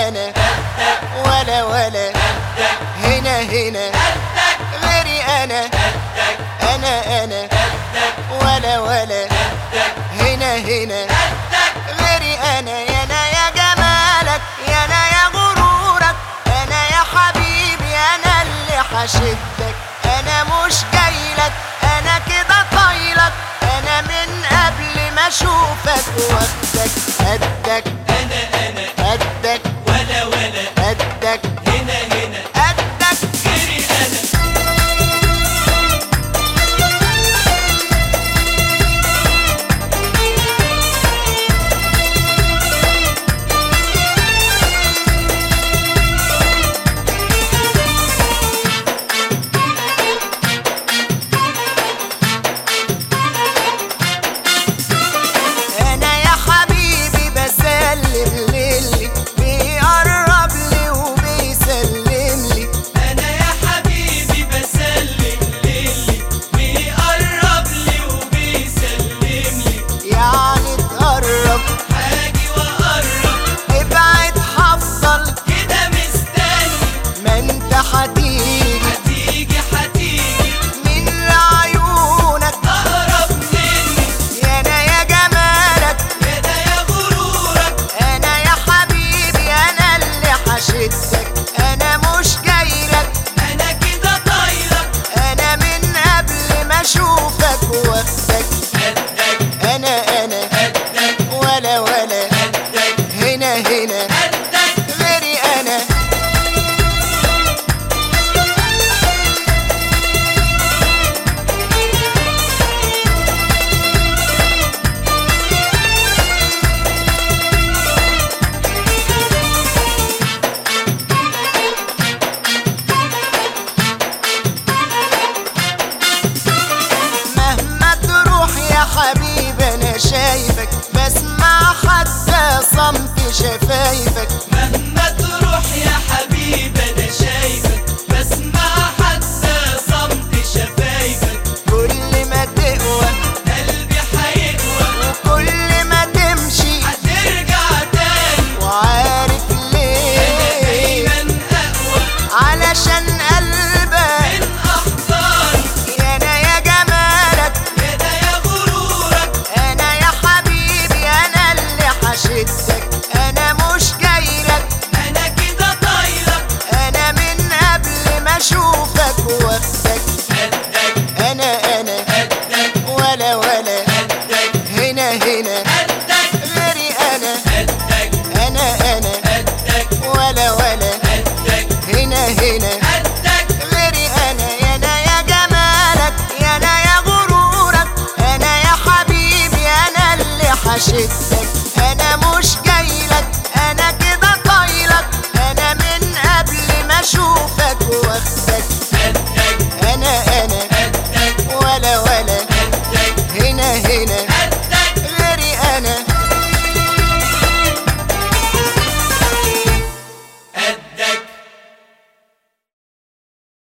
انا ولا ولا هنا هنا غيري انا انا انا ولا ولا هنا هنا غيري انا يا انا يا جمالك يا انا يا غرورك انا يا حبيبي انا اللي حشدك انا مش جايلك انا كده طايلك انا من قبل ما اشوفك واخدك قدك انا انا قدك ولا ولا قدك هنا هنا قدك غيري انا انا يا حبيبي بسلم للي بيقرب لي وبيسلم لي انا يا حبيبي بسلم للي بيقرب لي وبيسلم لي يعني تقرب حاجي واقرب تبعد هفضل كده مستني ما انت هتيجي هتيجي هتيجي من عيونك اقرب مني يا انا يا جمالك كده يا غرورك انا يا حبيبي انا اللي حشدك انا مش جايلك انا كده طايلك انا من قبل ما اشوفك واخدك قدك انا انا قدك ولا ولا قدك هنا هنا قدك غيري انا مهما تروح يا حبيبي انا شايفك بسمع حتى صمت شفايفك مهما تروح يا حبيبي انا شايفك بسمع حتى صمت شفايفك كل ما تقوى قلبي حيقوى وكل ما تمشي هترجع تاني وعارف انا ليه دايما اقوى علشان قلبك من احضاني يا انا يا جمالك كده يا غرورك انا يا حبيبي انا اللي حشدك انا مش جايلك انا كده طايلك انا من قبل ما اشوفك واخدك قدك انا انا قدك ولا ولا قدك هنا هنا قدك غيري انا قدك انا انا قدك ولا ولا قدك هنا هنا قدك غيري انا يا انا يا جمالك يا انا يا غرورك انا يا حبيبي انا اللي حشدك انا مش